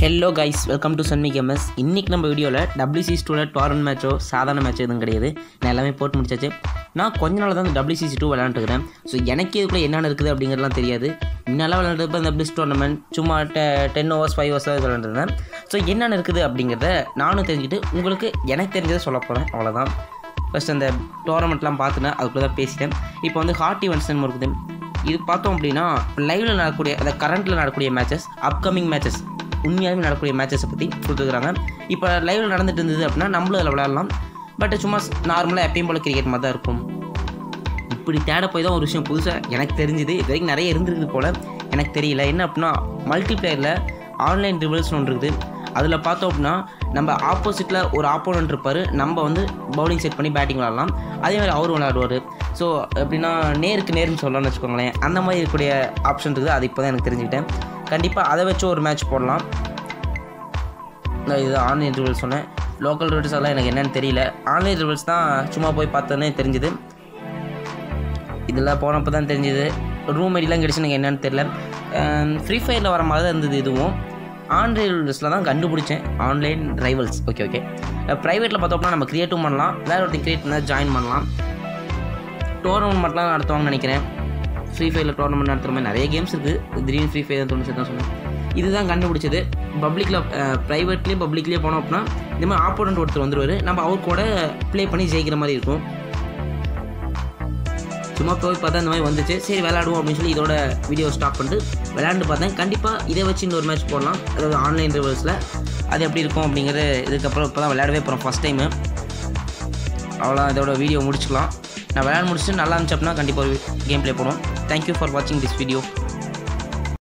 hello guys welcome to சன்மி games இன்றைக்கி நம்ம வீடியோவில் WCS டூவில் டோரன் மேட்சோ சாதாரண மேட்சோ எதுவும் கிடையாது நான் எல்லாமே போட்டு முடிச்சாச்சு நான் கொஞ்ச நாள் தான் இந்த WCS டூ விளையாண்டுருக்கிறேன் ஸோ எனக்கே இதுக்குள்ள என்னென்ன இருக்குது அப்படிங்கிறதுலாம் தெரியாது முன்னெல்லாம் விளையாண்டுப்ப இந்த பிளிஸ் டோர்னமெண்ட் சும்மா டெ டென் ஓவர்ஸ் ஃபைவ் ஹவர்ஸ் தான் விளையாண்டுருந்தேன் ஸோ என்னென்ன இருக்குது அப்படிங்கிறத நானும் தெரிஞ்சுக்கிட்டு உங்களுக்கு எனக்கு தெரிஞ்சதை சொல்ல போகிறேன் அவ்வளோதான் ஃபஸ்ட் அந்த டோர்னமெண்ட்லாம் பார்த்துனா அதுக்குள்ளே தான் பேசிட்டேன் இப்போ வந்து ஹார்ட் ஈவெண்ட்ஸ் இருக்குது இது பார்த்தோம் அப்படின்னா லைவ்ல நடக்கக்கூடிய அந்த கரண்ட்டில் நடக்கக்கூடிய மேட்சஸ் அப்கமிங் மேட்சஸ் உண்மையாலுமே நடக்கக்கூடிய மேட்சஸை பற்றி கொடுத்துருக்குறாங்க இப்போ லைவ்ல நடந்துட்டு இருந்தது அப்படின்னா நம்மளும் அதில் விளையாடலாம் பட் சும்மா நார்மலாக எப்பயும் போல் கிரிக்கெட் மாதிரி தான் இருக்கும் இப்படி தேட போய் தான் ஒரு விஷயம் புதுசாக எனக்கு தெரிஞ்சுது இது வரைக்கும் நிறைய இருந்திருக்குது போல் எனக்கு தெரியல என்ன அப்படின்னா மல்டிப்ளேயரில் ஆன்லைன் ரிவல்ஸ்னு ஒன்று இருக்குது அதில் பார்த்தோம் அப்படின்னா நம்ம ஆப்போசிட்டில் ஒரு ஆப்போனன்ட் இருப்பார் நம்ம வந்து பவுலிங் செட் பண்ணி பேட்டிங் விளாடலாம் அதே மாதிரி அவரும் விளையாடுவார் ஸோ எப்படின்னா நேருக்கு நேர்னு சொல்லலாம்னு வச்சுக்கோங்களேன் அந்த மாதிரி இருக்கக்கூடிய ஆப்ஷன் இருக்குது அது இப்போ தான் எனக்கு தெரிஞ்சுக்கிட்டேன் கண்டிப்பாக அதை வச்சு ஒரு மேட்ச் போடலாம் நான் இது ஆன்லைன் ரிவல்ஸ் சொன்னேன் லோக்கல் ரிவல்ஸ் எல்லாம் எனக்கு என்னன்னு தெரியல ஆன்லைன் ரிவல்ஸ் தான் சும்மா போய் பார்த்தோன்னே தெரிஞ்சுது இதில் போனப்போ தான் தெரிஞ்சுது ரூம் ஐடிலாம் கிடச்சி எனக்கு என்னன்னு தெரியல ஃப்ரீ ஃபயரில் வர மாதிரி தான் இருந்தது இதுவும் ஆன்லைன் ரிவல்ஸில் தான் கண்டுபிடிச்சேன் ஆன்லைன் ரைவல்ஸ் ஓகே ஓகே ப்ரைவேட்டில் பார்த்தோம்னா நம்ம க்ரியேட்டும் பண்ணலாம் வேறு ஒருத்தர் க்ரியேட் பண்ணால் ஜாயின் பண்ணலாம் டோர்னமெண்ட்லாம் நடத்துவாங்கன்னு நினைக்கிறேன் ஃப்ரீ ஃபயரில் டோர்னமெண்ட் நடத்துகிற மாதிரி நிறைய கேம்ஸ் இருக்குது திடீர்னு ஃப்ரீ ஃபயர் தோணுச்சு தான் சொன்னேன் இதுதான் கண்டுபிடிச்சது பப்ளிக்கில் ப்ரைவேட்லேயே பப்ளிக்லேயே போனோம் அப்படின்னா இந்த மாதிரி ஆப்போனண்ட் ஒருத்தர் வந்துருவார் நம்ம அவர் கூட ப்ளே பண்ணி ஜெயிக்கிற மாதிரி இருக்கும் சும்மா போய் பார்த்தா இந்த மாதிரி வந்துச்சு சரி விளையாடுவோம் அப்படின்னு சொல்லி இதோட வீடியோ ஸ்டாப் பண்ணிட்டு விளையாண்டு பார்த்தேன் கண்டிப்பாக இதை வச்சு இன்னொரு மேட்ச் போடலாம் அதாவது ஆன்லைன் ரிவர்ஸில் அது எப்படி இருக்கும் அப்படிங்கிறது இதுக்கப்புறம் இப்போ தான் விளையாடவே போகிறோம் ஃபஸ்ட் டைமு அவ்வளோ இதோட வீடியோ முடிச்சுக்கலாம் நான் விளையாட முடிச்சுட்டு நல்லா இருந்துச்சு அப்படின்னா கண்டிப்பாக ஒரு கேம் ப்ளே பண்ணுவோம் தேங்க்யூ ஃபார் வாட்சிங் திஸ் வீடியோ